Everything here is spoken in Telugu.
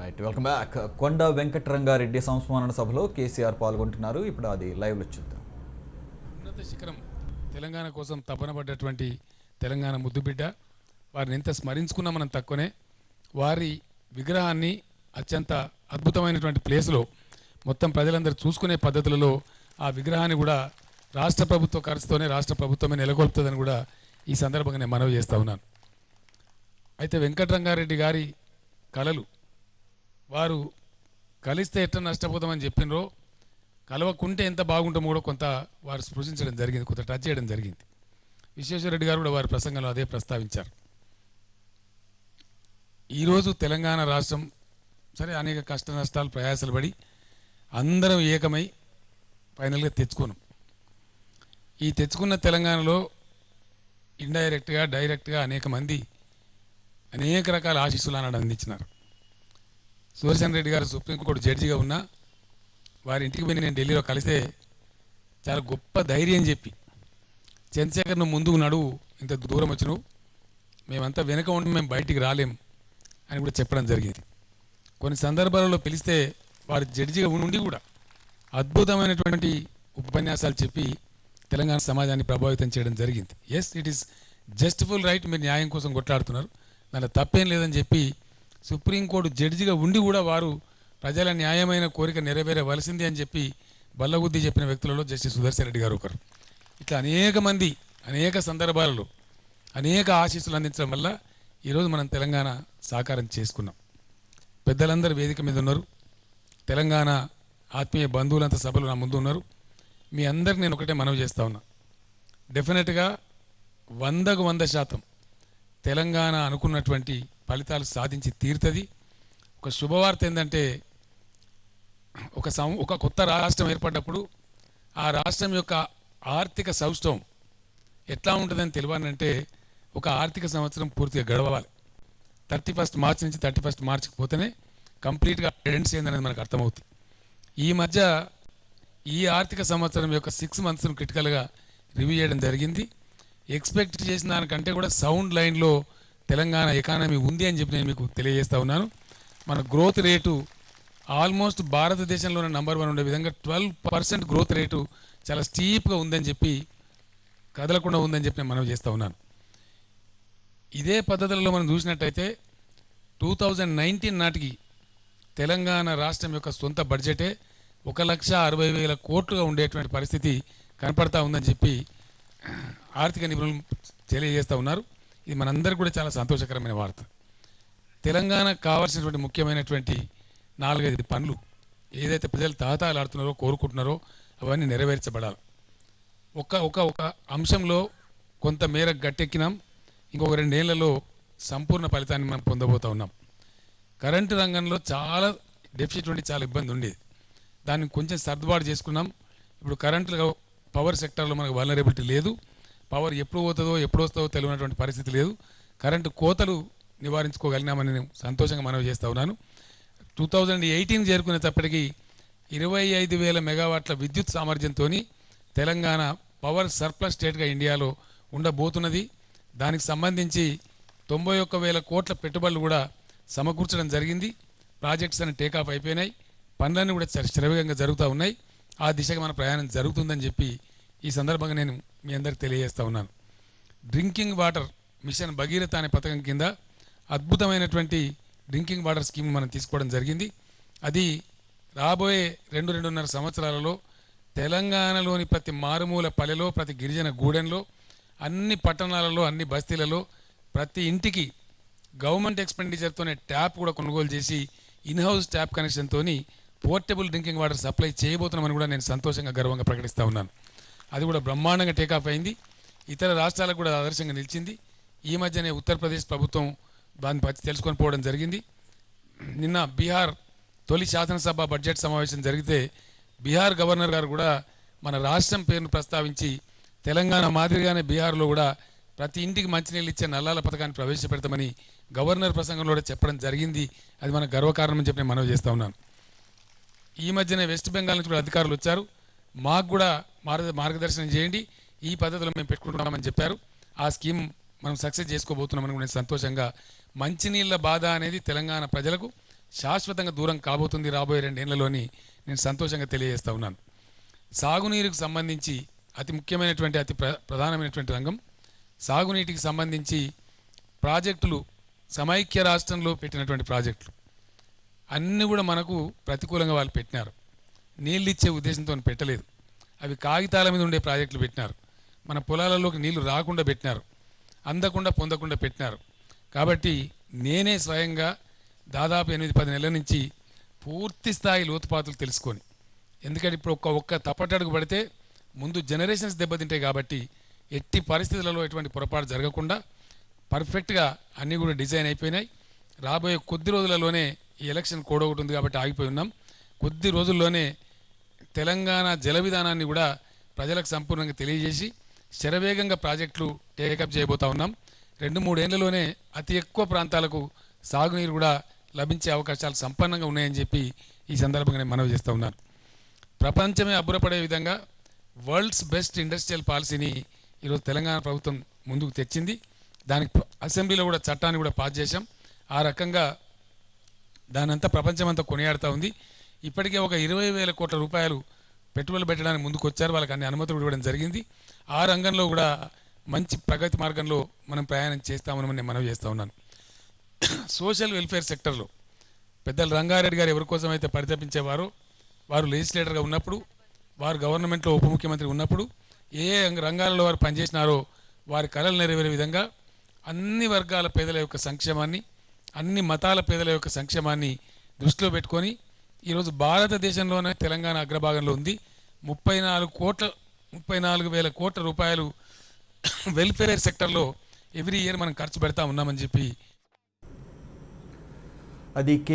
రైట్ వెల్కమ్ బ్యాక్ కొండ వెంకటరంగారెడ్డి సంస్మరణ సభలో కేసీఆర్ పాల్గొంటున్నారు ఇప్పుడు అది లైవ్లో చూద్దాం ఉన్నత శిఖరం తెలంగాణ కోసం తపన పడ్డటువంటి తెలంగాణ ముద్దుబిడ్డ వారిని ఎంత స్మరించుకున్నా మనం తక్కువనే వారి విగ్రహాన్ని అత్యంత అద్భుతమైనటువంటి ప్లేస్లో మొత్తం ప్రజలందరూ చూసుకునే పద్ధతులలో ఆ విగ్రహాన్ని కూడా రాష్ట్ర ప్రభుత్వ ఖర్చుతోనే రాష్ట్ర ప్రభుత్వమే నెలకొల్పుతుందని కూడా ఈ సందర్భంగా నేను మనవి చేస్తా ఉన్నాను అయితే వెంకటరంగారెడ్డి గారి కళలు వారు కలిస్తే ఎట్లా నష్టపోతామని చెప్పినరో కలవకుంటే ఎంత బాగుంటామో కూడా కొంత వారు స్పృశించడం జరిగింది కొంత టచ్ చేయడం జరిగింది విశ్వేశ్వరరెడ్డి గారు కూడా వారి ప్రసంగంలో అదే ప్రస్తావించారు ఈరోజు తెలంగాణ రాష్ట్రం సరే అనేక కష్ట నష్టాలు ప్రయాసాలు పడి అందరం ఏకమై ఫైనల్గా తెచ్చుకున్నాం ఈ తెచ్చుకున్న తెలంగాణలో ఇండైరెక్ట్గా డైరెక్ట్గా అనేక మంది అనేక రకాల ఆశీస్సులు అన్నాడు అందించినారు సుదర్శన్ రెడ్డి గారు సుప్రీంకోర్టు జడ్జిగా ఉన్నా వారి ఇంటికి పోయి నేను ఢిల్లీలో కలిస్తే చాలా గొప్ప ధైర్యం చెప్పి చంద్రశేఖర్ నువ్వు ముందుకు నడువు ఇంత దూరం వచ్చినావు మేమంతా వెనక ఉండి మేము బయటికి రాలేం అని కూడా చెప్పడం జరిగింది కొన్ని సందర్భాలలో పిలిస్తే వారు జడ్జిగా ఉండి కూడా అద్భుతమైనటువంటి ఉపన్యాసాలు చెప్పి తెలంగాణ సమాజాన్ని ప్రభావితం చేయడం జరిగింది yes it is justified right మీరు న్యాయం కోసం కొట్లాడుతున్నారు దాంట్లో తప్పేం లేదని చెప్పి సుప్రీంకోర్టు జడ్జిగా ఉండి కూడా వారు ప్రజల న్యాయమైన కోరిక నెరవేరవలసింది అని చెప్పి బల్లగుద్ది చెప్పిన వ్యక్తులలో జస్టిస్ సుదర్శన్ రెడ్డి గారు ఒకరు ఇట్లా అనేక మంది అనేక సందర్భాలలో అనేక ఆశీస్సులు అందించడం వల్ల ఈరోజు మనం తెలంగాణ సాకారం చేసుకున్నాం పెద్దలందరూ వేదిక మీద ఉన్నారు తెలంగాణ ఆత్మీయ బంధువులంతా సభలు నా ముందు ఉన్నారు మీ అందరికి నేను ఒకటే మనవి చేస్తా ఉన్నా డెఫినెట్గా వందకు వంద శాతం తెలంగాణ అనుకున్నటువంటి ఫలితాలు సాధించి తీరుతుంది ఒక శుభవార్త ఏంటంటే ఒక సం ఒక కొత్త రాష్ట్రం ఏర్పడ్డప్పుడు ఆ రాష్ట్రం యొక్క ఆర్థిక సౌష్ఠవం ఎట్లా ఉంటుందని తెలియాలంటే ఒక ఆర్థిక సంవత్సరం పూర్తిగా గడవాలి థర్టీ ఫస్ట్ మార్చ్ నుంచి థర్టీ ఫస్ట్ మార్చ్కి పోతేనే కంప్లీట్గా ట్రెండ్స్ ఏందనేది మనకు అర్థమవుతుంది ఈ మధ్య ఈ ఆర్థిక సంవత్సరం యొక్క సిక్స్ మంత్స్ను క్రిటికల్గా రివ్యూ చేయడం జరిగింది ఎక్స్పెక్ట్ చేసిన దానికంటే కూడా సౌండ్ లైన్లో తెలంగాణ ఎకానమీ ఉంది అని చెప్పి నేను మీకు తెలియజేస్తా ఉన్నాను మన గ్రోత్ రేటు ఆల్మోస్ట్ భారతదేశంలోనే నంబర్ వన్ ఉండే విధంగా ట్వెల్వ్ పర్సెంట్ గ్రోత్ రేటు చాలా స్టీప్గా ఉందని చెప్పి కదలకుండా ఉందని చెప్పి నేను మనవి చేస్తూ ఉన్నాను ఇదే పద్ధతులలో మనం చూసినట్టయితే టూ థౌజండ్ నైన్టీన్ నాటికి తెలంగాణ రాష్ట్రం యొక్క సొంత బడ్జెటే ఒక లక్ష అరవై వేల కోట్లుగా ఉండేటువంటి పరిస్థితి కనపడతా ఉందని చెప్పి ఆర్థిక నిపుణులు తెలియజేస్తూ ఉన్నారు ఇది మనందరికీ కూడా చాలా సంతోషకరమైన వార్త తెలంగాణకు కావాల్సినటువంటి ముఖ్యమైనటువంటి నాలుగైదు పనులు ఏదైతే ప్రజలు తాతాలాడుతున్నారో కోరుకుంటున్నారో అవన్నీ నెరవేర్చబడాలి ఒక ఒక ఒక అంశంలో కొంత మేర గట్టెక్కినాం ఇంకొక రెండేళ్లలో సంపూర్ణ ఫలితాన్ని మనం పొందబోతా ఉన్నాం కరెంటు రంగంలో చాలా డెఫిసిట్ ఉండి చాలా ఇబ్బంది ఉండేది దాన్ని కొంచెం సర్దుబాటు చేసుకున్నాం ఇప్పుడు కరెంటు పవర్ సెక్టర్లో మనకు వలనరబిలిటీ లేదు పవర్ ఎప్పుడు పోతుందో ఎప్పుడు వస్తుందో తెలియనటువంటి పరిస్థితి లేదు కరెంటు కోతలు నివారించుకోగలిగినామని నేను సంతోషంగా మనవి చేస్తా ఉన్నాను టూ థౌజండ్ ఎయిటీన్ చేరుకునేటప్పటికి ఇరవై ఐదు వేల మెగావాట్ల విద్యుత్ సామర్థ్యంతో తెలంగాణ పవర్ సర్ప్లస్ స్టేట్గా ఇండియాలో ఉండబోతున్నది దానికి సంబంధించి తొంభై ఒక్క వేల కోట్ల పెట్టుబడులు కూడా సమకూర్చడం జరిగింది ప్రాజెక్ట్స్ అన్ని టేకాఫ్ అయిపోయినాయి పనులన్నీ కూడా చ- శరవేగంగా జరుగుతూ ఉన్నాయి ఆ దిశగా మన ప్రయాణం జరుగుతుందని చెప్పి ఈ సందర్భంగా నేను మీ అందరికి తెలియజేస్తా ఉన్నాను డ్రింకింగ్ వాటర్ మిషన్ భగీరథ అనే పథకం కింద అద్భుతమైనటువంటి డ్రింకింగ్ వాటర్ స్కీమ్ మనం తీసుకోవడం జరిగింది అది రాబోయే రెండు రెండున్నర సంవత్సరాలలో తెలంగాణలోని ప్రతి మారుమూల పల్లెలో ప్రతి గిరిజన గూడెంలో అన్ని పట్టణాలలో అన్ని బస్తీలలో ప్రతి ఇంటికి గవర్నమెంట్ ఎక్స్పెండిచర్తోనే ట్యాప్ కూడా కొనుగోలు చేసి ఇన్హౌస్ ట్యాప్ కనెక్షన్తో పోర్టబుల్ డ్రింకింగ్ వాటర్ సప్లై చేయబోతున్నామని కూడా నేను సంతోషంగా గర్వంగా ప్రకటిస్తా ఉన్నాను అది కూడా బ్రహ్మాండంగా టేకాఫ్ అయింది ఇతర రాష్ట్రాలకు కూడా ఆదర్శంగా నిలిచింది ఈ మధ్యనే ఉత్తరప్రదేశ్ ప్రభుత్వం దాని పற்றி తెలుసుకొని పోవడం జరిగింది నిన్న బీహార్ తొలి శాసనసభ బడ్జెట్ సమావేశం జరిగితే బీహార్ గవర్నర్ గారు కూడా మన రాష్ట్రం పేరును ప్రస్తావించి తెలంగాణ మాదిరిగానే బీహార్లో కూడా ప్రతి ఇంటికి మంచినీళ్ళు ఇచ్చే నల్లాల పథకాన్ని ప్రవేశపెడతామని గవర్నర్ ప్రసంగంలో కూడా చెప్పడం జరిగింది అది మన గర్వకారణం అని చెప్పి నేను మనవి చేస్తా ఉన్నాను ఈ మధ్యనే వెస్ట్ బెంగాల్ నుంచి కూడా అధికారులు వచ్చారు మాకు కూడా మార్గ మార్గదర్శనం చేయండి ఈ పద్ధతిలో మేము పెట్టుకుంటున్నామని చెప్పారు ఆ స్కీమ్ మనం సక్సెస్ చేసుకోబోతున్నామని కూడా నేను సంతోషంగా మంచినీళ్ళ బాధ అనేది తెలంగాణ ప్రజలకు శాశ్వతంగా దూరం కాబోతుంది రాబోయే రెండేళ్లలోని నేను సంతోషంగా తెలియజేస్తా ఉన్నాను సాగునీరుకు సంబంధించి అతి ముఖ్యమైనటువంటి అతి ప్ర ప్రధానమైనటువంటి రంగం సాగునీటికి సంబంధించి ప్రాజెక్టులు సమైక్య రాష్ట్రంలో పెట్టినటువంటి ప్రాజెక్టులు అన్నీ కూడా మనకు ప్రతికూలంగా వాళ్ళు పెట్టినారు నీళ్ళు ఇచ్చే ఉద్దేశంతో పెట్టలేదు అవి కాగితాల మీద ఉండే ప్రాజెక్టులు పెట్టినారు మన పొలాలలోకి నీళ్లు రాకుండా పెట్టినారు అందకుండా పొందకుండా పెట్టినారు కాబట్టి నేనే స్వయంగా దాదాపు ఎనిమిది పది నెలల నుంచి పూర్తి స్థాయి లోతుపాతులు తెలుసుకొని ఎందుకంటే ఇప్పుడు ఒక్క ఒక్క తప్పటడుగు పడితే ముందు జనరేషన్స్ దెబ్బతింటాయి కాబట్టి ఎట్టి పరిస్థితులలో ఎటువంటి పొరపాటు జరగకుండా పర్ఫెక్ట్గా అన్నీ కూడా డిజైన్ అయిపోయినాయి రాబోయే కొద్ది రోజులలోనే ఈ ఎలక్షన్ కోడ్ ఒకటి ఉంది కాబట్టి ఆగిపోయి ఉన్నాం కొద్ది రోజుల్లోనే తెలంగాణ జల విధానాన్ని కూడా ప్రజలకు సంపూర్ణంగా తెలియజేసి శరవేగంగా ప్రాజెక్టులు టేకప్ చేయబోతా ఉన్నాం రెండు మూడేళ్లలోనే అతి ఎక్కువ ప్రాంతాలకు సాగునీరు కూడా లభించే అవకాశాలు సంపన్నంగా ఉన్నాయని చెప్పి ఈ సందర్భంగా నేను మనవి చేస్తూ ఉన్నాను ప్రపంచమే అబ్బురపడే విధంగా వరల్డ్స్ బెస్ట్ ఇండస్ట్రియల్ పాలసీని ఈరోజు తెలంగాణ ప్రభుత్వం ముందుకు తెచ్చింది దానికి ప్ర- అసెంబ్లీలో కూడా చట్టాన్ని కూడా పాస్ చేశాం ఆ రకంగా దానంతా ప్రపంచమంతా కొనియాడుతూ ఉంది ఇప్పటికే ఒక ఇరవై వేల కోట్ల రూపాయలు పెట్టుబడులు పెట్టడానికి ముందుకు వచ్చారు వాళ్ళకి అన్ని అనుమతులు ఇవ్వడం జరిగింది ఆ రంగంలో కూడా మంచి ప్రగతి మార్గంలో మనం ప్రయాణం చేస్తామని నేను మనవి చేస్తూ ఉన్నాను సోషల్ వెల్ఫేర్ సెక్టర్లో పెద్దలు రంగారెడ్డి గారు ఎవరి కోసం అయితే పరితపించేవారో వారు లెజిస్లేటర్గా ఉన్నప్పుడు వారు గవర్నమెంట్లో ఉప ముఖ్యమంత్రి ఉన్నప్పుడు ఏ ఏ రంగాలలో వారు పనిచేసినారో వారి కళలు నెరవేరే విధంగా అన్ని వర్గాల పేదల యొక్క సంక్షేమాన్ని అన్ని మతాల పేదల యొక్క సంక్షేమాన్ని దృష్టిలో పెట్టుకొని ఈరోజు భారతదేశంలోనే తెలంగాణ అగ్రభాగంలో ఉంది ముప్పై నాలుగు కోట్ల ముప్పై నాలుగు వేల కోట్ల రూపాయలు వెల్ఫేర్ సెక్టర్లో ఎవ్రీ ఇయర్ మనం ఖర్చు పెడతా ఉన్నామని చెప్పి అది కే